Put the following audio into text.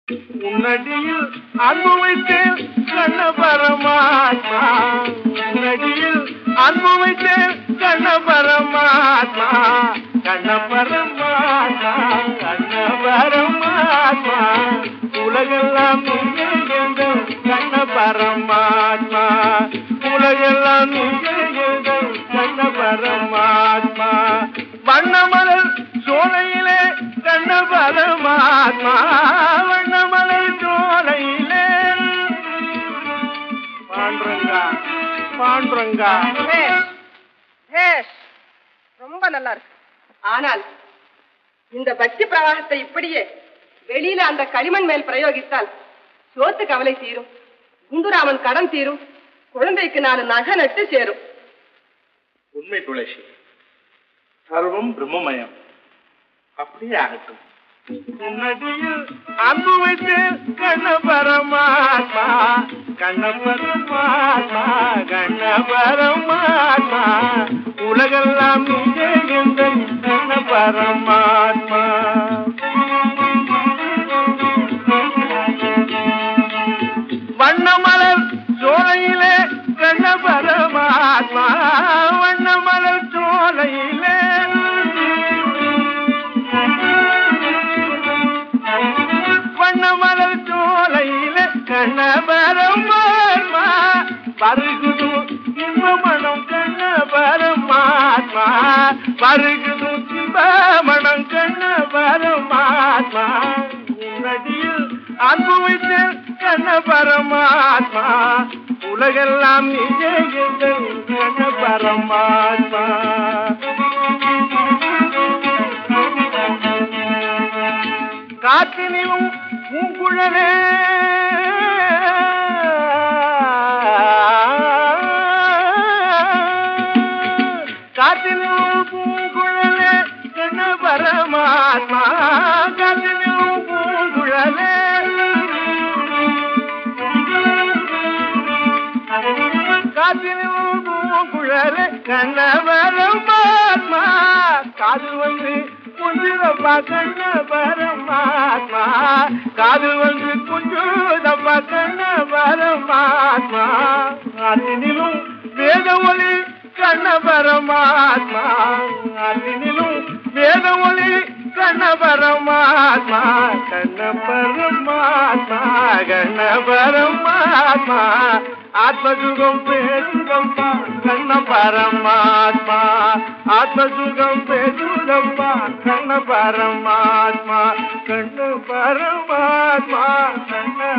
உன்னடியில் அன்பு வைத்தேன் கண்ண பரமாத்மா உன்னடியில் அன்பு வைத்தேன் கண்ண பரமாத்மா கண்ண பரமாத்மா கண்ண பரமாத்மா உலகெல்லாம் நீயே எங்கள் கண்ண பரமாத்மா உலகெல்லாம் நீயே எங்கள் கண்ண பரமாத்மா வண்ணமலர் சோலையிலே கண்ண பரமாத்மா வண்ணமலர் சோலையிலே பாண்டுரங்கா பாண்டுரங்கா பேஷ், பேஷ். ரொம்ப நல்லா இருக்கு ஆனால் இந்த பக்தி பிரவாகத்தை இப்படியே வெளியில அந்த களிமண் மேல் பிரயோகித்தால் சோத்து கவலை தீரும் குண்டுராமன் கடன் தீரும் குழந்தைக்கு நாலு நகை நட்டு சேரும் உண்மை துளசி சர்வம் பிரம்மமயம் அப்படியே ஆகட்டும் உன்னடியில் அன்பு வைத்து கண்ண பரமாத்மா கண்ண பரமாத்மா கண்ண பரமாத்மா உலகெல்லாம் நீயே எங்கள் கண்ண பரமாத்மா வண்ணமலர் சோலையிலே கண்ண பரமாத்மா வண்ணமலர் சோலையிலே வண்ணமலர் சோலையிலே கண்ண பரமாத்மா பருகுது இன்பமணம் கண்ண பரமாத்மா பருகுது இன்பமணம் கண்ண பரமாத்மா உன்னடியில் அன்பு வைத்து கண்ண பரமாத்மா உலகெல்லாம் நீயே எங்கள் கண்ண பரமாத்மா காற்றினிலும் பூங்குழலே காற்றினிலும் பூங்குழலே கண்ண பரமாத்மா காற்றினிலும் பூங்குழலே காற்றினிலும் பூங்குழலே கண்ண பரமாத்மா காது வந்து குஞ்சுதப்பா கண்ண பரமாத்மா காது வந்து குஞ்சுதப்பா கண்ண பரமாத்மா அதினிலும் வேத ஒளி கண்ண பரமாத்மா அதினிலும் வேத ஒளி கண்ண பரமாத்மா கண்ண பரமாத்மா கண்ண பரமாத்மா ஆத்மசுகம் பேசுதப்பா கண்ண பரமாத்மா ஆத்மசுகம் பேசுதப்பா கண்ண பரமாத்மா கண்ண பரமாத்மா கண்ண